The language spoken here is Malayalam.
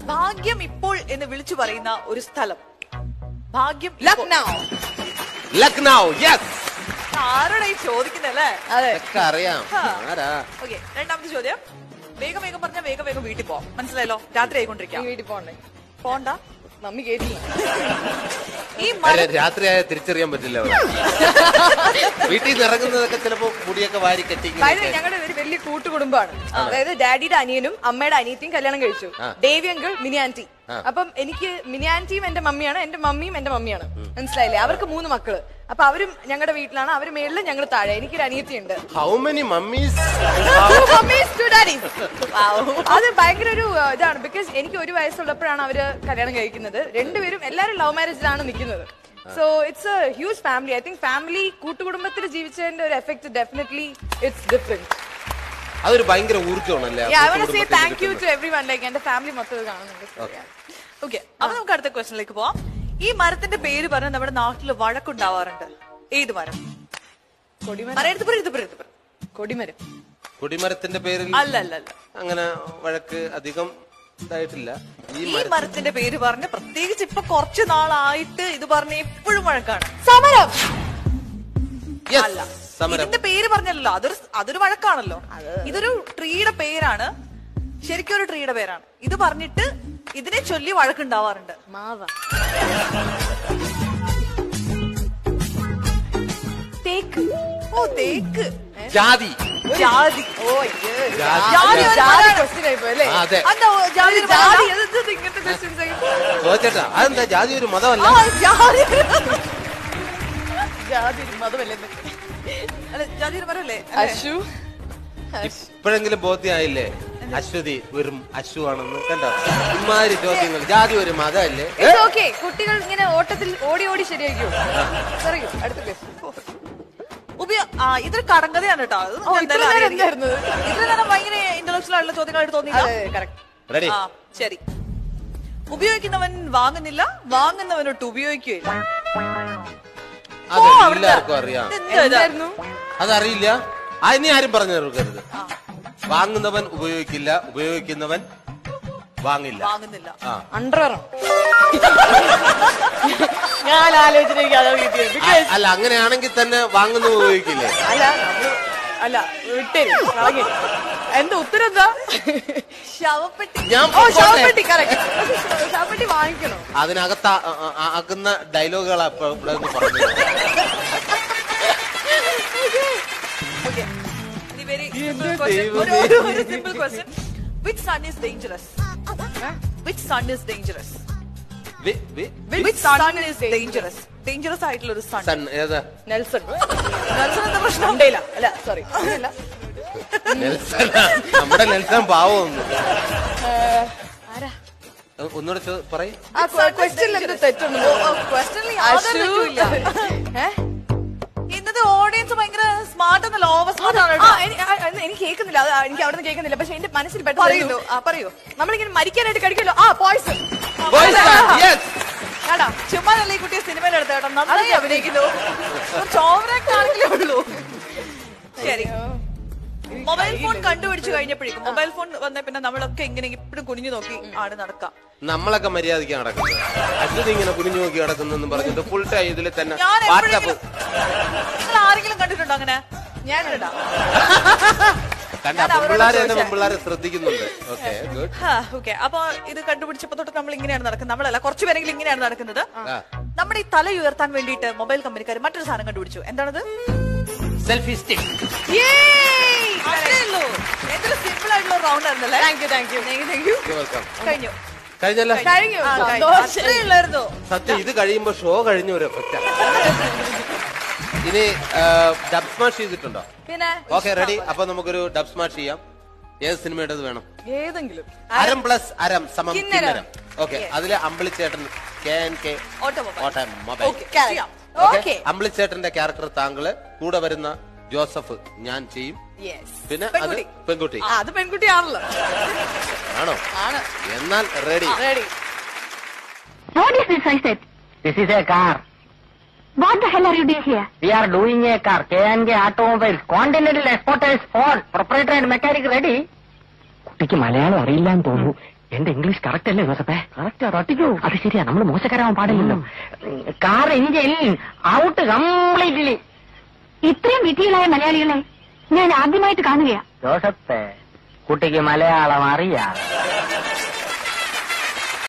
ഭാഗ്യം ഇപ്പോൾ എന്ന് വിളിച്ചു പറയുന്ന ഒരു സ്ഥലം ഭാഗ്യം ഇപ്പോൾ. ലക്നൗ ലക്നൗ യെസ് ആരോടാ ഈ ചോദിക്കുന്നല്ലേ അതെ ഒക്കെ അറിയാം ആരാ ഓക്കെ രണ്ടാമത്തെ ചോദ്യം വേഗം വേഗം പറഞ്ഞാൽ വേഗം വേഗം വീട്ടിൽ പോവാം മനസ്സിലായല്ലോ രാത്രി നീ ആയിക്കൊണ്ടിരിക്കാം വീട്ടിൽ പോണ്ടേ പോണ്ട മമ്മി കേട്ടില്ല ഈ അല്ല മരം രാത്രിയായ തിരിച്ചറിയാൻ പറ്റില്ല അവിടെ വീട്ടിൽ നിന്ന് ഇറങ്ങുന്നതൊക്കെ ചിലപ്പോ മുടിയൊക്കെ വാരി കെട്ടി ഇങ്ങനെയൊക്കെ. ഞങ്ങളുടെ ഒരു വലിയ കൂട്ടുകുടുംബമാണ് അതായത് ഡാഡിയുടെ അനിയനും അമ്മയുടെ അനിയത്തിയും കല്യാണം കഴിച്ചു ആ. ദേവി അങ്കിൾ മിനി ആന്റി അപ്പം എനിക്ക് മിനി ആന്റിയും എന്റെ മമ്മിയാണ് എന്റെ മമ്മിയും എന്റെ മമ്മിയാണ് മനസ്സിലായില്ലേ അവർക്ക് മൂന്ന് മക്കള് അപ്പൊ അവരും ഞങ്ങളുടെ വീട്ടിലാണ് അവര് മേളിലും ഞങ്ങൾ താഴെ എനിക്കൊരു അനിയത്തിയുണ്ട് how many mummies Mummies to daddies. അത് ഭയങ്കര ഒരു uh, ഇതാണ് ബിക്കോസ് എനിക്ക് ഒരു വയസ്സുള്ളപ്പോഴാണ് അവര് കല്യാണം കഴിക്കുന്നത് രണ്ടുപേരും എല്ലാവരും ലവ് മാരേജിലാണ് നിൽക്കുന്നത് so it's a huge family I think family കൂട്ടുകുടുംബത്തിൽ ജീവിച്ചതിന്റെ ഒരു എഫക്ട് ഡെഫിനറ്റ്ലി ഇറ്റ്സ് ഡിഫറെന്റ് അതൊരു ഭയങ്കര ഊർജ്ജമാണല്ലേ ആ ഐ വോണ്ട് സേ കൂട്ടുകുടുംബത്തിൽ താങ്ക് യു ഇരിക്കുമ്പോൾ. ടു എവറി വൺ ലൈക്ക് എന്റെ ഫാമിലി മൊത്തം ഇത് കാണുന്നുണ്ട് ഓക്കെ അപ്പൊ നമുക്ക് അടുത്ത ക്വസ്റ്റനിലേക്ക് പോവാം ഈ മരത്തിന്റെ പേര് പറഞ്ഞ് നമ്മുടെ നാട്ടിൽ വഴക്കുണ്ടാവാറുണ്ട് ഏത് മരം കൊടിമരം പറയരുത് പറയരുത് പറയരുത് പറയരുത്. കൊടിമരം കൊടിമരത്തിന്റെ പേരിൽ അല്ല അല്ല അല്ല അങ്ങനെ വഴക്ക് അധികം ഇതായിട്ടില്ല ഈ ഈ മര മരത്തിന്റെ പേര് പറഞ്ഞ് പ്രത്യേകിച്ച് ഇപ്പൊ കുറച്ചു നാളായിട്ട് ഇത് പറഞ്ഞ് എപ്പോഴും വഴക്കാണ് സമരം Yes, അല്ല സമരം ഇതിന്റെ പേര് പറഞ്ഞല്ലോ അതൊരു അതൊരു വഴക്കാണല്ലോ ഇതൊരു ട്രീയുടെ പേരാണ് ശരിക്കും ഒരു ട്രീയുടെ പേരാണ് ഇത് പറഞ്ഞിട്ട് ഇതിനെ ചൊല്ലി വഴക്കുണ്ടാവാറുണ്ട് മാവ തേക്ക് ഓ തേക്ക് ജാതി ജാതി ഓ അയ്യോ. ജാതി. ജാതി ഒരു ജാതി ജാതി question ആയിപ്പോയി, അല്ലേ? ആ, അതെ അതെന്താ ഓ, ജാതി ഒരു ജാതി മരമാ? അതെന്ത് ഇങ്ങനത്തെ questions ആയി? ചോദിച്ചേട്ടാ അതെന്താ ജാതി ഒരു മതമല്ല ആ, ജാതി ജാതി ഒരു മതമല്ലേ അല്ല ജാതി ഒരു മരമല്ലേ അല്ലേ? അശു ഇപ്പോഴെങ്കിലും ബോധ്യമായില്ലേ അശ്വതി വെറും അശു ആണെന്ന് കണ്ടോ ഇമാതിരി ചോദ്യങ്ങൾ ജാതി ഒരു മതമല്ലേ ഇറ്റ്സ് ഓക്കെ കുട്ടികൾ ഇങ്ങനെ ഓട്ടത്തിൽ ഓടി ഓടി ശരിയാക്കിയോ പറയൂ അടുത്ത ക്വസ്റ്റ്യൻ ഉപയോ ആ ഇതൊരു കടങ്കഥയാണ് കേട്ടോ അത് ഓ, ഞാൻ ഇത്ര എന്തായാലും നേരം അറിയാം. എന്തായിരുന്നു? ഇത്ര നേരം ഭയങ്കര ഇന്റലക്ച്വൽ ആയിട്ടുള്ള ചോദ്യങ്ങളായിട്ട് തോന്നിയില്ല അതെ കറക്റ്റ് റെഡി ആ ശരി ഉപയോഗിക്കുന്നവൻ വാങ്ങുന്നില്ല വാങ്ങുന്നവനൊട്ട് ഉപയോഗിക്കുകയില്ല അത് ഓ, അവിടുത്തെ. എല്ലാവർക്കും അറിയാം ഇതെന്താ ഇത്? എന്തായിരുന്നു അതറിയില്ല ആ ഇനി ആരും പറഞ്ഞു തീർക്കരുത് വാങ്ങുന്നവൻ ഉപയോഗിക്കില്ല ഉപയോഗിക്കുന്നവൻ വാങ്ങില്ല വാങ്ങുന്നില്ല ആ അണ്ടർവെയർ ഞാൻ ആലോചിച്ചിട്ട് അതാ കിട്ടിയത് അ- അല്ല അങ്ങനെയാണെങ്കിൽ തന്നെ വാങ്ങുന്ന ഉപയോഗിക്കില്ലേ അല്ല നമ്മള് അല്ല വിട്ടേര് കളഞ്ഞു എന്താ ഉത്തരം എന്താ ശവപ്പെട്ടി ഞാൻ ഓ പോട്ടെ. ശവപ്പെട്ടി കറക്റ്റ് ശവപ്പെട്ടി വാങ്ങിക്കണോ അതിനകത്ത് ആ- ആ- ആ- ആകുന്ന ഡയലോഗുകളാ ഇപ്പൊ ഇവിടെ നിന്ന് പറഞ്ഞത് Okay. ഇനി very simple എന്റെ question. ദൈവമേ. ഒരു- ഒരു- ഒരു simple question. Which sun is dangerous? Which sun is dangerous? വി- വി- Which sun is dangerous? Dangerous ആയിട്ടുള്ള ഒരു sun. സൺ ഏതാ നെൽസൺ നെൽസൺ എന്താ പ്രശ്നം ഉണ്ടേല അല്ല സോറി അങ്ങനെയല്ല നെൽസൺ നമ്മുടെ നെൽസൺ പാവമൊന്നും ആരാ ഒന്നുകൂടെ ചോ- പറയ് ആ ക്വസ്റ്റ്യനിൽ എന്ത് തെറ്റുണ്ട് ക്വസ്റ്റനിൽ യാതൊരു തെറ്റുമില്ല. ഇന്നത്തെ ഓഡിയൻസ് ഭയങ്കര സ്മാർട്ട് എന്നല്ല ഓവർ സ്മാർട്ട് ആണ് കേട്ടോ. എനിക്ക് കേൾക്കുന്നില്ല അത് എനിക്ക് അവിടെ നിന്ന് കേൾക്കുന്നില്ല പക്ഷെ എന്റെ മനസ്സിൽ പറയുന്നു പെട്ടെന്ന് ആ പറയൂ നമ്മളിങ്ങനെ മരിക്കാനായിട്ട് കഴിക്കല്ലോ ആ പോയ്സൺ Boys are- yes. കേടാ ചുമ്മാ നല്ല ഈ കുട്ടിയെ സിനിമയിൽ എടുത്ത കേട്ടോ നന്നായി അഭിനയിക്കുന്നു ചോവറാക്ട് ആണെങ്കിലേ ഉള്ളൂ ശരി മൊബൈൽ ഫോൺ കണ്ടുപിടിച്ചു കഴിഞ്ഞപ്പോഴേക്കും മൊബൈൽ ഫോൺ വന്ന പിന്നെ നമ്മളൊക്കെ ഇങ്ങനെ ഇപ്പോഴും കുനിഞ്ഞു നോക്കി ആണ് നടക്കാം നമ്മളൊക്കെ മര്യാദയ്ക്ക് നടക്കുന്നത് അശ്വതി ഇങ്ങനെ കുനിഞ്ഞു നോക്കി നടക്കുന്നെന്ന് പറഞ്ഞിട്ട് ഫുൾ ടൈം ഇതിൽ തന്നെ ഞാൻ വാട്സാപ്പ് എപ്പോഴെങ്കിലും നിങ്ങൾ ആരെങ്കിലും കണ്ടിട്ടുണ്ടോ അങ്ങനെ ഞാൻ ഇടാം കണ്ട ഞാൻ അവരോട് പെമ്പിള്ളാരെ തന്നെ ചോദിച്ചേ. പെമ്പിള്ളാരെ ശ്രദ്ധിക്കുന്നുണ്ട് ഓക്കെ ഗുഡ് ഓക്കെ അപ്പൊ ഇത് കണ്ടുപിടിച്ചപ്പോ തൊട്ട് നമ്മൾ ഇങ്ങനെയാണ് നടക്കുന്നത് നമ്മളല്ല കുറച്ചു പേരെങ്കിലും ഇങ്ങനെയാണ് നടക്കുന്നത് ആ. നമ്മുടെ ഈ തല ഉയർത്താൻ വേണ്ടിയിട്ട് മൊബൈൽ കമ്പനിക്കാർ മറ്റൊരു സാധനം കണ്ടുപിടിച്ചു എന്താണത് സെൽഫി സ്റ്റിക് അത്രേ ഉള്ളൂ എന്തൊരു സിമ്പിൾ ആയിട്ടുള്ള റൗണ്ട് ആയിരുന്നല്ലേ thank you thank you thank you welcome കഴിഞ്ഞു കഴിഞ്ഞല്ല കഴിഞ്ഞു ആ, കഴിഞ്ഞു. സന്തോഷം. അത്രേ ഉള്ളായിരുന്നു സത്യം ഇത് കഴിയുമ്പോ ഷോ കഴിഞ്ഞ ഒരു എഫക്റ്റാ ഇനി ഡബ് സ്മാഷ് ചെയ്തിട്ടുണ്ടോ പിന്നെ ഓക്കെ റെഡി അപ്പൊ നമുക്കൊരു ഡബ് സ്മാഷ് ചെയ്യാം ഏത് സിനിമയുടേത് വേണം ഏതെങ്കിലും അരം പ്ലസ് അരം സമം കിന്നരം. കിന്നരം ഓക്കെ അതില് അമ്പിളിച്ചേട്ടൻ K N K automobile automobile okay Correct. ചെയ്യാം ഓക്കെ അമ്പിളിച്ചേട്ടന്റെ ക്യാരക്ടർ താങ്കള് കൂടെ വരുന്ന ജോസഫ് ഞാൻ ചെയ്യും യെസ് പിന്നെ അത് പെൺകുട്ടി. പെൺകുട്ടി ആ അത് പെൺകുട്ടിയാണല്ലോ ആണോ ആണ് എന്നാൽ ready ready What is this, I said? This is a car. What the hell are you doing here? We are doing a car. K&K Automobiles. Continental Exporters Ford. Proprietor and mechanic ready. കുട്ടിക്ക് മലയാളം അറിയില്ല എന്ന് തോന്നുന്നു എന്റെ ഇംഗ്ലീഷ് കറക്റ്റ് അല്ലേ ജോസഫേ കറക്റ്റ് തട്ടിക്കോ അത് ശരിയാ നമ്മൾ മോശക്കാരാവാൻ പാടില്ലല്ലോ കാർ എഞ്ചിൻ ഔട്ട് കംപ്ലീറ്റ്ലി ഇത്രയും വിധികളായ മലയാളികളെ ഞാൻ ആദ്യമായിട്ട് കാണുകയാ ജോസഫേ കുട്ടിക്ക് മലയാളം അറിയാം